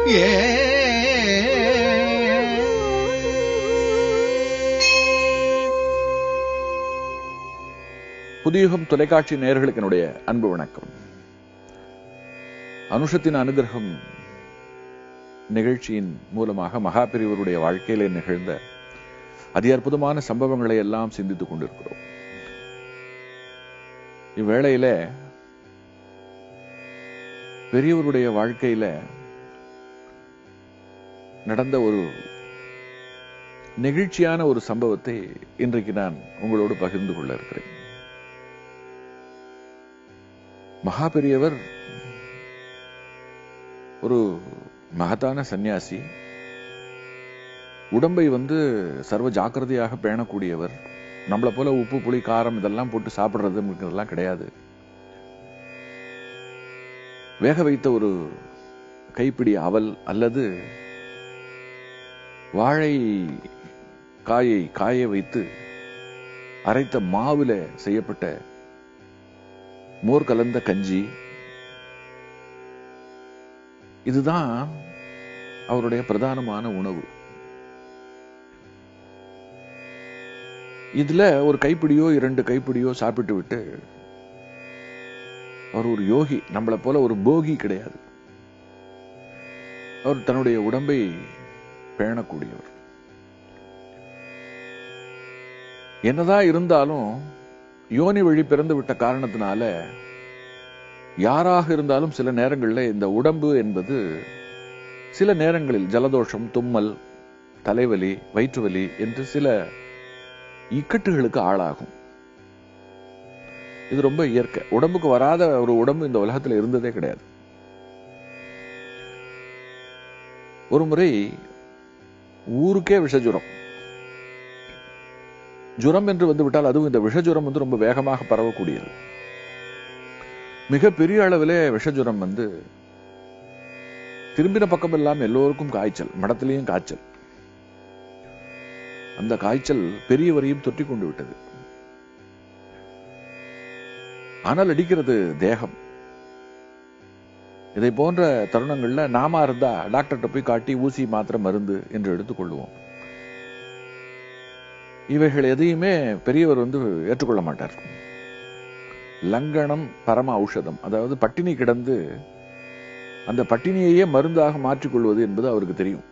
புதியுகம் தொலைக்காட்சி நேயர்களுக்கு என்னுடைய அன்பு வணக்கம் அனுஷத்தின் அனுகிரகம் நிகழ்ச்சியின் மூலமாக மகாபிரிவருடைய வாழ்க்கையிலே நிகழ்ந்த அதி அற்புதமான சம்பவங்களை எல்லாம் சிந்தித்துக் கொண்டிருக்கிறோம் இவ்வேளையில பெரியவருடைய வாழ்க்கையில நடந்த ஒரு நெகிழ்ச்சியான ஒரு சம்பவத்தை இன்றைக்கு நான் உங்களோடு பகிர்ந்து கொள்ள இருக்கிறேன் மகா பெரியவர் ஒரு மகத்தான சந்நியாசி உடம்பை வந்து சர்வ ஜாக்கிரதையாக பேணக்கூடியவர் நம்மளை போல உப்பு புளி காரம் இதெல்லாம் போட்டு சாப்பிடுறதுங்கிறதெல்லாம் கிடையாது வேக வைத்த ஒரு கைப்பிடி அவல் அல்லது வாழை காயை காய வைத்து அரைத்த மாவுல செய்யப்பட்ட மோர் கலந்த கஞ்சி இதுதான் அவருடைய பிரதானமான உணவு இதுல ஒரு கைப்பிடியோ இரண்டு கைப்பிடியோ சாப்பிட்டு விட்டு அவர் ஒரு யோகி நம்மளை போல ஒரு போகி கிடையாது அவர் தன்னுடைய உடம்பை பேணக்கூடியவர் என்னதான் இருந்தாலும் யோனி வழி பிறந்து விட்ட காரணத்தினால யாராக இருந்தாலும் சில நேரங்களில் இந்த உடம்பு என்பது சில நேரங்களில் ஜலதோஷம் தும்மல் தலைவலி வயிற்றுவலி என்று சில இக்கட்டுகளுக்கு ஆளாகும் இது ரொம்ப இயற்கை உடம்புக்கு வராத ஒரு உடம்பு இந்த உலகத்தில் இருந்ததே கிடையாது ஒரு முறை ஊருக்கே விஷஜுரம் ஜுரம் என்று வந்து விட்டால் அதுவும் இந்த விஷஜுரம் வந்து ரொம்ப வேகமாக பரவக்கூடியது மிக பெரிய அளவிலே விஷஜுரம் வந்து திரும்பின பக்கம் எல்லாம் எல்லோருக்கும் காய்ச்சல் மடத்திலையும் காய்ச்சல் அந்த காய்ச்சல் பெரியவரையும் தொற்றி கொண்டு விட்டது ஆனால் அடிக்கிறது தேகம் இதை போன்ற தருணங்கள்ல நாம இருந்தா டாக்டர்கிட்ட போய் காட்டி ஊசி மாத்திரை மருந்து என்று எடுத்துக்கொள்வோம் இவைகள் எதையுமே பெரியவர் வந்து ஏற்றுக்கொள்ள மாட்டார் லங்கனம் பரம ஔஷதம் அதாவது பட்டினி கிடந்து அந்த பட்டினியையே மருந்தாக மாற்றிக்கொள்வது என்பது அவருக்கு தெரியும்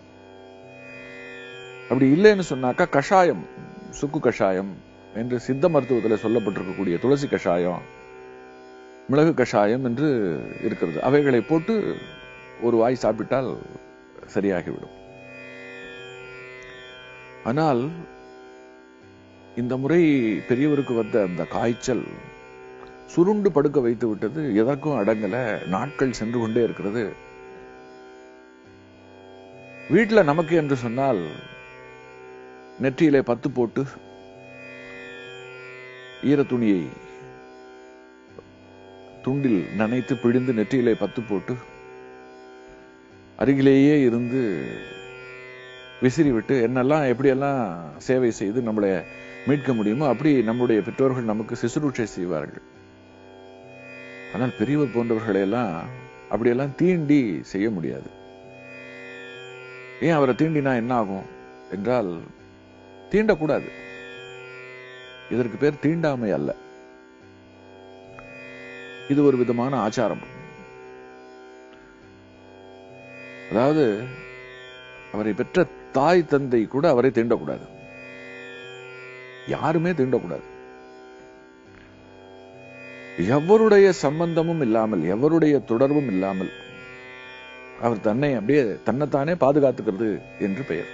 அப்படி இல்லைன்னு சொன்னாக்கா கஷாயம் சுக்கு கஷாயம் என்று சித்த மருத்துவத்தில் சொல்லப்பட்டிருக்கக்கூடிய துளசி கஷாயம் மிளகு கஷாயம் என்று இருக்கிறது அவைகளை போட்டு ஒரு வாய் சாப்பிட்டால் சரியாகிவிடும் ஆனால் இந்த முறை பெரியவருக்கு வந்த அந்த காய்ச்சல் சுருண்டு படுக்க வைத்து விட்டது எதற்கும் அடங்கல நாட்கள் சென்று கொண்டே இருக்கிறது வீட்டில் நமக்கு என்று சொன்னால் நெற்றியிலே பத்து போட்டு ஈர துணியை துண்டில் நனைத்து பிழிந்து நெற்றியிலே பத்து போட்டு அருகிலேயே இருந்து விசிறி விட்டு என்னெல்லாம் எப்படியெல்லாம் சேவை செய்து நம்மளை மீட்க முடியுமோ அப்படி நம்முடைய பெற்றோர்கள் நமக்கு சிசுரூட்சை செய்வார்கள் ஆனால் பெரியவர் போன்றவர்களை எல்லாம் அப்படியெல்லாம் தீண்டி செய்ய முடியாது ஏன் அவரை தீண்டினா என்ன ஆகும் என்றால் தீண்டக்கூடாது இதற்கு பேர் தீண்டாமை அல்ல இது ஒரு விதமான ஆச்சாரம் அதாவது அவரை பெற்ற தாய் தந்தை கூட அவரை தீண்டக்கூடாது யாருமே தீண்டக்கூடாது எவருடைய சம்பந்தமும் இல்லாமல் எவருடைய தொடர்பும் இல்லாமல் அவர் தன்னை அப்படியே தன்னைத்தானே பாதுகாத்துக்கிறது என்று பெயர்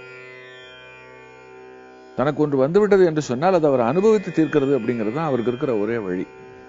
தனக்கு ஒன்று வந்துவிட்டது என்று சொன்னால் அதை அவர் அனுபவித்து தீர்க்கிறது அப்படிங்கிறது தான் அவருக்கு இருக்கிற ஒரே வழி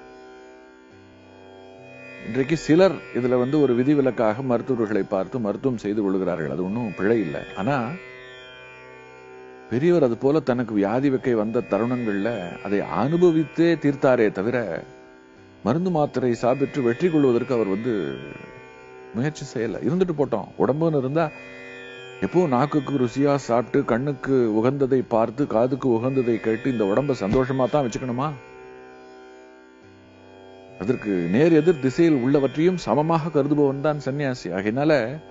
இன்றைக்கு சிலர் இதுல வந்து ஒரு விதிவிலக்காக மருத்துவர்களை பார்த்து மருத்துவம் செய்து கொள்கிறார்கள் அது ஒன்றும் பிழை இல்லை ஆனா பெரியவர் அது போல தனக்கு வியாதி வைக்கை வந்த தருணங்கள்ல அதை அனுபவித்தே தீர்த்தாரே தவிர மருந்து மாத்திரை சாப்பிட்டு வெற்றி கொள்வதற்கு அவர் வந்து முயற்சி செய்யல இருந்துட்டு போட்டோம் உடம்புன்னு இருந்தா எப்போ நாக்குக்கு ருசியா சாப்பிட்டு கண்ணுக்கு உகந்ததை பார்த்து காதுக்கு உகந்ததை கேட்டு இந்த உடம்ப சந்தோஷமா தான் வச்சுக்கணுமா அதற்கு நேர் எதிர் திசையில் உள்ளவற்றையும் சமமாக கருதுபவன் தான் சன்னியாசி ஆகையினால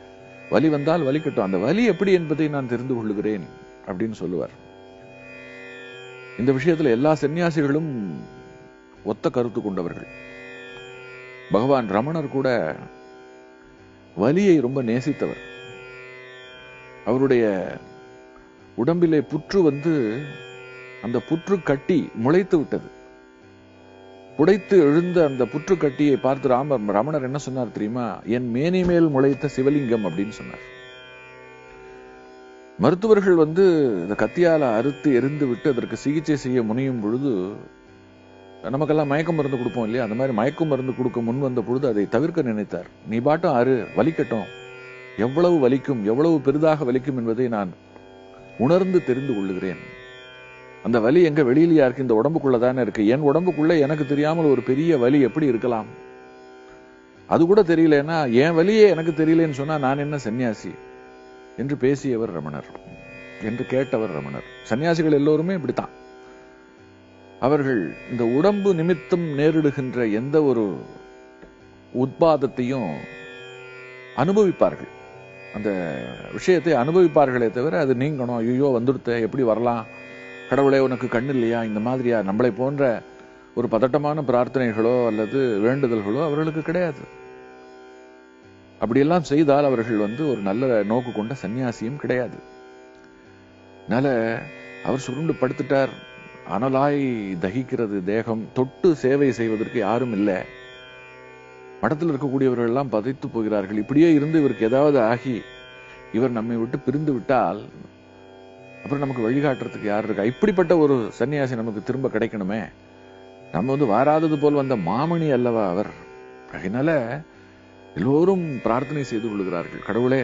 வலி வந்தால் வலிக்கட்டும் அந்த வலி எப்படி என்பதை நான் தெரிந்து கொள்ளுகிறேன் அப்படின்னு சொல்லுவார் இந்த விஷயத்துல எல்லா சன்னியாசிகளும் ஒத்த கருத்து கொண்டவர்கள் பகவான் ரமணர் கூட வலியை ரொம்ப நேசித்தவர் அவருடைய உடம்பிலே புற்று வந்து அந்த புற்று கட்டி முளைத்து விட்டது புடைத்து எழுந்த அந்த புற்று கட்டியை பார்த்து ராமர் ரமணர் என்ன சொன்னார் தெரியுமா என் மேனி மேல் முளைத்த சிவலிங்கம் அப்படின்னு சொன்னார் மருத்துவர்கள் வந்து இந்த கத்தியால அறுத்து எரிந்து விட்டு அதற்கு சிகிச்சை செய்ய முனையும் பொழுது நமக்கெல்லாம் மயக்க மருந்து கொடுப்போம் இல்லையா அந்த மாதிரி மயக்க மருந்து கொடுக்க முன் வந்த பொழுது அதை தவிர்க்க நினைத்தார் நீ பாட்டும் அரு வலிக்கட்டும் எவ்வளவு வலிக்கும் எவ்வளவு பெரிதாக வலிக்கும் என்பதை நான் உணர்ந்து தெரிந்து கொள்ளுகிறேன் அந்த வலி எங்க வெளியிலயா இருக்கு இந்த உடம்புக்குள்ள தானே இருக்கு என் உடம்புக்குள்ள எனக்கு தெரியாமல் ஒரு பெரிய வலி எப்படி இருக்கலாம் அது கூட தெரியலன்னா என் வலியே எனக்கு தெரியலன்னு சொன்னா நான் என்ன சன்னியாசி என்று பேசியவர் ரமணர் என்று கேட்டவர் ரமணர் சன்னியாசிகள் எல்லோருமே இப்படித்தான் அவர்கள் இந்த உடம்பு நிமித்தம் நேரிடுகின்ற எந்த ஒரு உத்பாதத்தையும் அனுபவிப்பார்கள் அந்த விஷயத்தை அனுபவிப்பார்களே தவிர அது நீங்கணும் ஐயோ வந்துடுத்த எப்படி வரலாம் கடவுளே உனக்கு கண்ணு இல்லையா இந்த மாதிரியா நம்மளை போன்ற ஒரு பதட்டமான பிரார்த்தனைகளோ அல்லது வேண்டுதல்களோ அவர்களுக்கு கிடையாது அப்படியெல்லாம் செய்தால் அவர்கள் வந்து ஒரு நல்ல நோக்கு கொண்ட சன்னியாசியும் கிடையாது அதனால அவர் சுருண்டு படுத்துட்டார் அனலாய் தகிக்கிறது தேகம் தொட்டு சேவை செய்வதற்கு யாரும் இல்லை மடத்தில் இருக்கக்கூடியவர்கள் எல்லாம் பதைத்து போகிறார்கள் இப்படியே இருந்து இவருக்கு ஏதாவது ஆகி இவர் நம்மை விட்டு பிரிந்து விட்டால் அப்புறம் நமக்கு வழிகாட்டுறதுக்கு யார் இருக்கா இப்படிப்பட்ட ஒரு சன்னியாசி நமக்கு திரும்ப கிடைக்கணுமே நம்ம வந்து வாராதது போல் வந்த மாமணி அல்லவா அவர் அதனால எல்லோரும் பிரார்த்தனை செய்து கொள்கிறார்கள் கடவுளே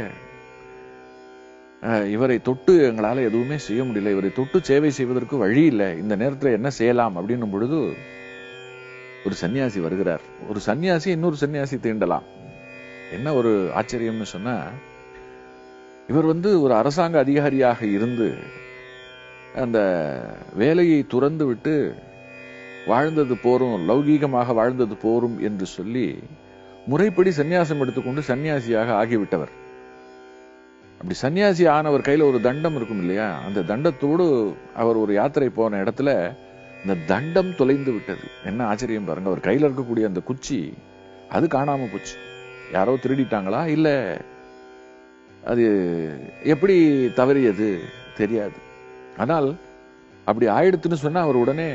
அஹ், இவரை தொட்டு எங்களால எதுவுமே செய்ய முடியல இவரை தொட்டு சேவை செய்வதற்கு வழி இல்லை இந்த நேரத்துல என்ன செய்யலாம் அப்படின்னும் பொழுது ஒரு சன்னியாசி வருகிறார் ஒரு சன்னியாசி இன்னொரு சன்னியாசி தீண்டலாம் என்ன ஒரு ஆச்சரியம்னு சொன்னா இவர் வந்து ஒரு அரசாங்க அதிகாரியாக இருந்து அந்த வேலையை துறந்து விட்டு வாழ்ந்தது போரும் லௌகீகமாக வாழ்ந்தது போரும் என்று சொல்லி முறைப்படி சந்நியாசம் எடுத்துக்கொண்டு சன்னியாசியாக ஆகிவிட்டவர் அப்படி சன்னியாசி ஆனவர் கையில ஒரு தண்டம் இருக்கும் இல்லையா அந்த தண்டத்தோடு அவர் ஒரு யாத்திரை போன இடத்துல இந்த தண்டம் தொலைந்து விட்டது என்ன ஆச்சரியம் பாருங்க அவர் கையில இருக்கக்கூடிய அந்த குச்சி அது காணாம போச்சு யாரோ திருடிட்டாங்களா இல்ல அது எப்படி தவறியது தெரியாது ஆனால் அப்படி ஆயிடுத்துன்னு சொன்னா அவர் உடனே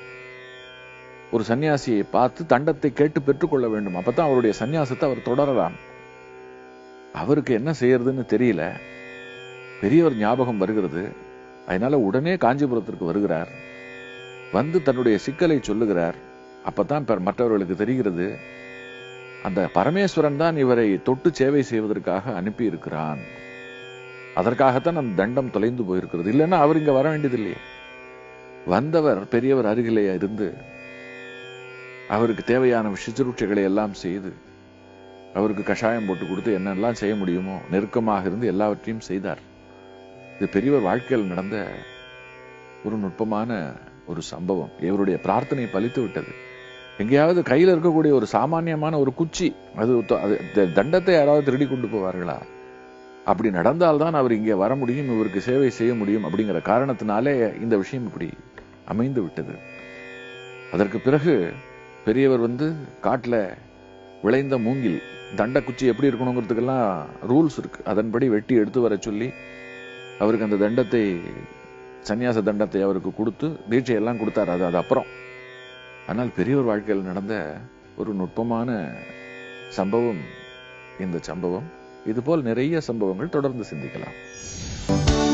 ஒரு சன்னியாசியை பார்த்து தண்டத்தை கேட்டு பெற்றுக்கொள்ள வேண்டும் அப்பதான் அவருடைய சன்னியாசத்தை அவர் தொடரலாம் அவருக்கு என்ன செய்யறதுன்னு தெரியல பெரியவர் ஞாபகம் வருகிறது அதனால உடனே காஞ்சிபுரத்திற்கு வருகிறார் வந்து தன்னுடைய சிக்கலை சொல்லுகிறார் அப்பதான் பெ- மற்றவர்களுக்கு தெரிகிறது அந்த பரமேஸ்வரன் தான் இவரை தொட்டு சேவை செய்வதற்காக அனுப்பி இருக்கிறான் அதற்காகத்தான் அந்த தண்டம் தொலைந்து போயிருக்கிறது இல்லைன்னா அவர் இங்க வர வேண்டியதில்லையே வந்தவர் பெரியவர் அருகிலே இருந்து அவருக்கு தேவையான சுற்றுச்சைகளை எல்லாம் செய்து அவருக்கு கஷாயம் போட்டு கொடுத்து என்னெல்லாம் செய்ய முடியுமோ நெருக்கமாக இருந்து எல்லாவற்றையும் செய்தார் இது பெரியவர் வாழ்க்கையில் நடந்த ஒரு நுட்பமான ஒரு சம்பவம் இவருடைய பிரார்த்தனை பலித்து விட்டது எங்கேயாவது கையில இருக்கக்கூடிய ஒரு சாமானியமான ஒரு குச்சி அது தொ- அது த- தண்டத்தை யாராவது திருடி கொண்டு போவார்களா அப்படி நடந்தால்தான் அவர் இங்கே வர முடியும் இவருக்கு சேவை செய்ய முடியும் அப்படிங்கிற காரணத்தினாலே இந்த விஷயம் இப்படி அமைந்து விட்டது அதற்கு பிறகு பெரியவர் வந்து காட்டுல விளைந்த மூங்கில் தண்ட குச்சி எப்படி இருக்கணுங்கிறதுக்கெல்லாம் ரூல்ஸ் இருக்கு அதன்படி வெட்டி எடுத்து வர சொல்லி அவருக்கு அந்த தண்டத்தை சந்நியாச தண்டத்தை அவருக்கு கொடுத்து தீட்சையெல்லாம் கொடுத்தாரு அது அது அப்புறம் ஆனால் பெரியவர் வாழ்க்கையில் நடந்த ஒரு நுட்பமான சம்பவம் இந்த சம்பவம் இதுபோல் நிறைய சம்பவங்கள் தொடர்ந்து சிந்திக்கலாம்